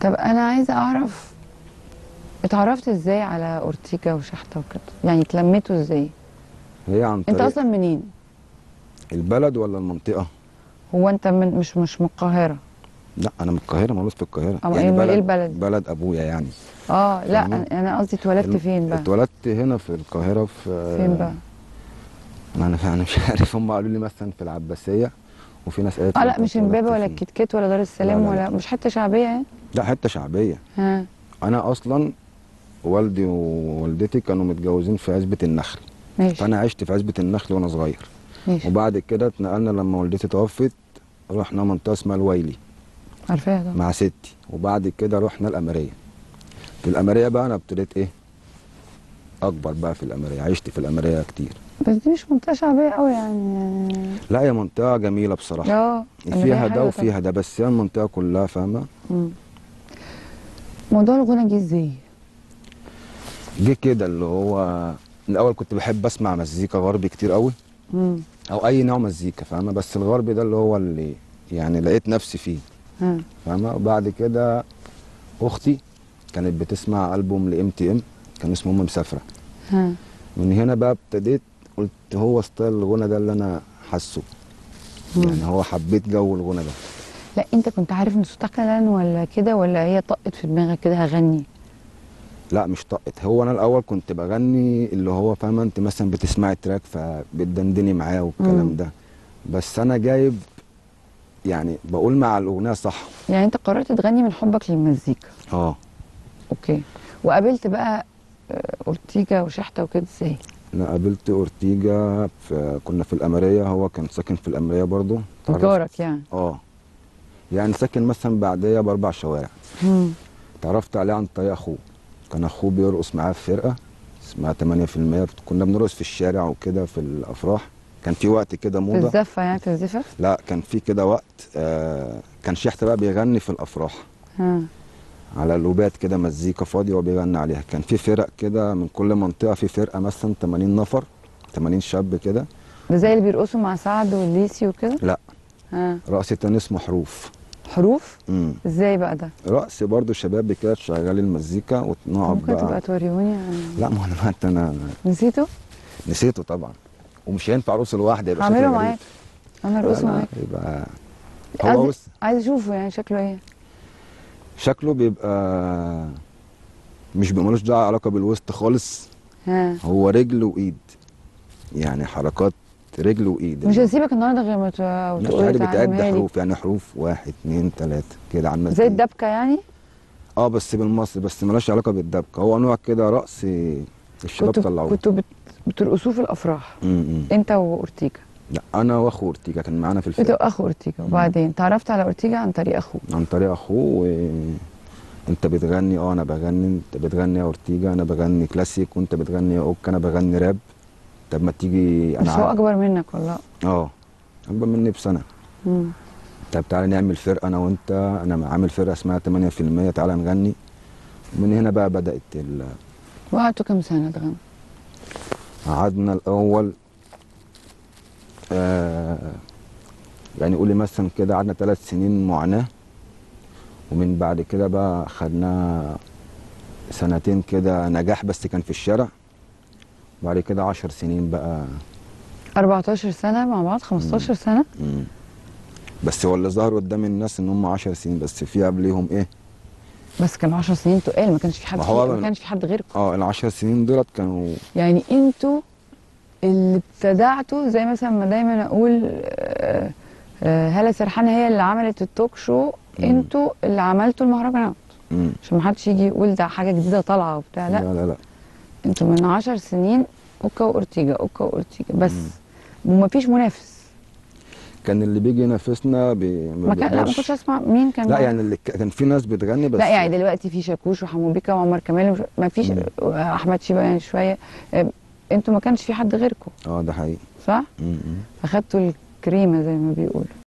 طب انا عايزه اعرف اتعرفت ازاي على اورتيجا وشحته وكده يعني اتلميتوا ازاي هي عن انت طريق اصلا منين البلد ولا المنطقه هو انت من مش مش من القاهره لا انا من القاهره مولود في القاهره أما إيه- إيه البلد؟ بلد ابويا يعني اه لا فاهمة؟ انا قصدي اتولدت فين بقى اتولدت هنا في القاهره في فين بقى ما انا انا مش عارف هم قالوا لي مثلا في العباسيه وفي ناس قالت اه لي لا أنت مش اتولدت امبابه ولا فين؟ الكتكات ولا دار السلام لا، لا، ولا لا. مش حته شعبيه يعني لا حته شعبيه ها انا اصلا والدي ووالدتي كانوا متجوزين في عزبه النخل ماشي فانا عشت في عزبه النخل وانا صغير ماشي وبعد كده اتنقلنا لما والدتي توفت رحنا منطقه اسمها الويلي عارفاها طبعا مع ستي وبعد كده رحنا الاماريه في الاماريه بقى انا ابتديت ايه اكبر بقى في الاماريه عشت في الاماريه كتير بس دي مش منطقه شعبيه قوي يعني لا هي منطقه جميله بصراحه اه فيها ده وفيها ده بس هي المنطقه كلها فاهمه مم. موضوع الغنى جه ازاي جه كده اللي هو الاول كنت بحب اسمع مزيكا غربي كتير قوي مم. او اي نوع مزيكا فاهمه بس الغربي ده اللي هو اللي يعني لقيت نفسي فيه ها فاهمه وبعد كده اختي كانت بتسمع البوم لام تي ام كان اسمه ام مسافره ها من هنا بقى ابتديت قلت هو ستايل الغنى ده اللي انا حاسه مم. يعني هو حبيت جو الغنى ده لا انت كنت عارف ان صوتك لان ولا كده ولا هي طقت في دماغك كده هغني لا مش طقت هو انا الاول كنت بغني اللي هو فاهمه انت مثلا بتسمعي تراك فبتدندني معاه والكلام مم. ده بس انا جايب يعني بقول مع الاغنيه صح يعني انت قررت تغني من حبك للمزيكا اه اوكي وقابلت بقى آه، اورتيجا وشحته وكده ازاي انا قابلت اورتيجا في كنا في الاماريه هو كان ساكن في الاماريه برضو تعرفت- جارك يعني اه يعني ساكن مثلا بعديه باربع شوارع مم. اتعرفت عليه عن طريق اخوه كان اخوه بيرقص معاه في فرقه اسمها 8% كنا بنرقص في الشارع وكده في الافراح كان في وقت كده في موضه الزفه يعني في الزفه لا كان في كده وقت آه كان شحته بقى بيغني في الافراح ها على لوبات كده مزيكا فاضيه وبيغني عليها كان في فرق كده من كل منطقه في فرقه مثلا 80 نفر 80 شاب كده ده زي اللي بيرقصوا مع سعد والليسي وكده لا ها رقص تاني اسمه حروف حروف امم ازاي بقى ده رقص برضو شباب كده تشغلي المزيكا ونقعد ممكن تبقى بقى توريهوني يعني. لا ما انا دلوقتي انا نسيته نسيته طبعا ومش هينفع ارقص لوحدي يبقى هعمله شكلي غريب. معاك انا لا، ارقصه لا، معاك يبقى عايز- هو بص عايز اشوفه يعني شكله ايه شكله بيبقى مش بيبقى ملوش دعوه علاقه بالوسط خالص ها هو رجل وايد يعني حركات رجل وايد مش هسيبك النهارده غير ما ت- مش تقولي عادي بتعد تعلمها لي حروف يعني حروف واحد اتنين تلاته كده على المزيكا زي الدبكه يعني اه بس بالمصري بس ملوش علاقه بالدبكه هو نوع كده رقص الشباب كنتوا طلعوه كنتوا بت... بترقصوه في الافراح م- م. انت واورتيجا لا انا واخو اورتيجا كان معانا في انت الفرقه واخو اورتيجا وبعدين تعرفت على اورتيجا عن طريق اخوه عن طريق اخوه و... انت بتغني اه انا بغني انت بتغني يا اورتيجا انا بغني كلاسيك وانت بتغني يا اوك انا بغني راب طب ما تيجي بس انا هو عارف- اكبر منك والله اه اكبر مني بسنه مم. طب تعالى نعمل فرقه انا وانت انا عامل فرقه اسمها 8% تعالى نغني ومن هنا بقى بدات ال... وقعدتوا كام سنه تغنوا قعدنا الاول آه يعني قولي مثلا كده قعدنا ثلاث سنين معاناه ومن بعد كده بقى خدنا سنتين كده نجاح بس كان في الشارع بعد كده عشر سنين بقى 14 سنه مع بعض 15 سنه مم. بس هو اللي ظهر قدام الناس ان هم 10 سنين بس في قبليهم ايه بس كانوا 10 سنين تقال ما كانش في حد ما هو فيه- ما من- كانش في حد غيركم اه العشر سنين دولت كانوا يعني انتوا اللي ابتدعتوا زي مثلا ما دايما اقول آه، آه، هالة سرحان هي اللي عملت التوك شو مم. انتوا اللي عملتوا المهرجانات مم. عشان ما حدش يجي يقول ده حاجه جديده طالعه وبتاع لا لا لا لا انتوا من 10 سنين اوكا واورتيجا اوكا واورتيجا بس ومفيش منافس كان اللي بيجي ينافسنا بي... ما كان لا ما بيقدرش. كنتش اسمع مين كان لا معاك؟ يعني اللي ك- كان في ناس بتغني بس لا يعني دلوقتي في شاكوش وحمو بيكا وعمر كمال ومش- ما فيش مم. احمد شيبه يعني شويه آه، انتوا ما كانش في حد غيركم اه ده حقيقي صح مم. مم. فخدتوا الكريمه زي ما بيقولوا